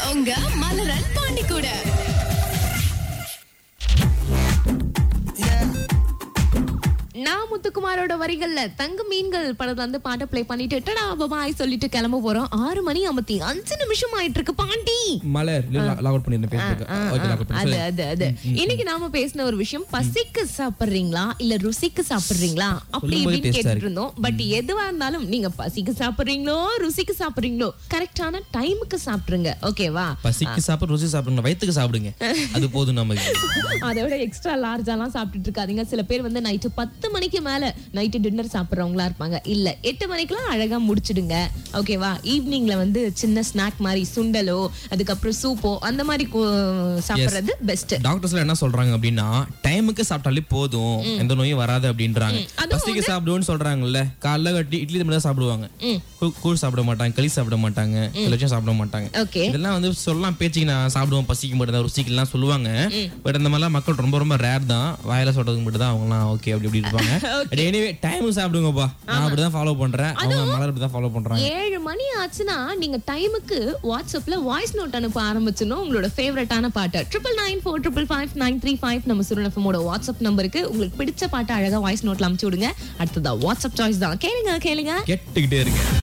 உங்க மலரல் பாண்டி கூட நான் முத்துக்குமாரோட வரிகள்ல தங்க மீன்கள் படத்துல வந்து பாட்டை ப்ளே பண்ணிட்டு டடா பபாய் சொல்லிட்டு கிளம்ப போறோம் ஆறு மணி ஐம்பத்தி அஞ்சு நிமிஷம் ஆயிட்டு இருக்கு பாண்டி மலர் லாக் அவுட் பண்ணிருந்தேன் ஃபேஸ்புக் ஆ, ஓகே லாக் ஆ, அவுட் அது அது அது இன்னைக்கு நாம பேசின ஒரு விஷயம் பசிக்கு சாப்பிடுறீங்களா இல்ல ருசிக்கு சாப்பிடுறீங்களா அப்படி சொல்லும்போது இப்படின்னு taste ஆ கேட்டுட்டு இருந்தோம் பட் எதுவா இருந்தாலும் நீங்க பசிக்கு சாப்பிடுறீங்களோ ருசிக்கு சாப்பிடுறீங்களோ கரெக்டான டைமுக்கு சாப்பிடுங்க ஓகேவா பசிக்கு சாப்பிட ருசி சாப்பிடுங்க வயித்துக்கு சாப்பிடுங்க அது போதும் நமக்கு அதோட எக்ஸ்ட்ரா லார்ஜாலாம் சாப்பிட்டுட்டு இருக்காதீங்க சில பேர் வந்து நைட்டு பத்து மணிக்கு மேல நைட்டு டின்னர் சாப்பிடுறவங்களா இருப்பாங்க இல்ல எட்டு மணிக்கெல்லாம் அழகா முடிச்சிடுங்க ஓகேவா ஈவினிங்ல வந்து சின்ன ஸ்நாக் மாதிரி சுண்டலோ அதுக்கப்புறம் சூப்போ அந்த மாதிரி கு- சாப்பிடுறது பெஸ்ட் டாக்டர்ஸ்ல என்ன சொல்றாங்க அப்படின்னா டைமுக்கு சாப்பிட்டாலே போதும் எந்த நோயும் வராது அப்படின்றாங்க அதுவும் பசிக்கு சாப்பிடுவோம்னு சொல்றாங்கல்ல காலைல கட்டி இட்லி மட்டும் தான் சாப்பிடுவாங்க ம். கூ- கூழ் சாப்பிட மாட்டாங்க களி சாப்பிட மாட்டாங்க எல்லாச்சும் சாப்பிட மாட்டாங்க ஓகே இதெல்லாம் வந்து சொல்லலாம் பேச்சுக்கு நான் சாப்பிடுவோம் பசிக்கு மட்டும் தான் ருசிக்கு எல்லாம் சொல்லுவாங்க பட் அந்த மாதிரிலாம் மக்கள் ரொம்ப ரொம்ப ரேர் தான் வாயில சொல்றதுக்கு மட்டும் தான் அவங்கலாம் ஓகே அப்படி இப்படி இருப்பாங்க பட் எனிவே டைம் சாப்பிடுங்கப்பா நான் அப்படிதான் ஃபாலோ பண்றேன் அவங்க மலர் அப்படி தான் ஃபாலோ பண்றாங்க ஏழு மணி ஆச்சுன்னா நீங்க டைமுக்கு வாட்ஸ்அப்ல வாய்ஸ் நோட் அனுப்ப ஆரம்பிச்சிடணும் உங்களோட ஃபேவரட்டான பாட்டு triple nine four triple five nine three five நம்ம சுருணஃபமோட வாட்ஸ்அப் நம்பருக்கு உங்களுக்கு பிடிச்ச பாட்டை அழகா வாய்ஸ் நோட்ல அனுப்பிச்சு விடுங்க அடுத்ததா வாட்ஸ்அப் சாய்ஸ் தான் கேளுங்க கேளுங்க கேட்டுக்கிட்டே இருக்கேன்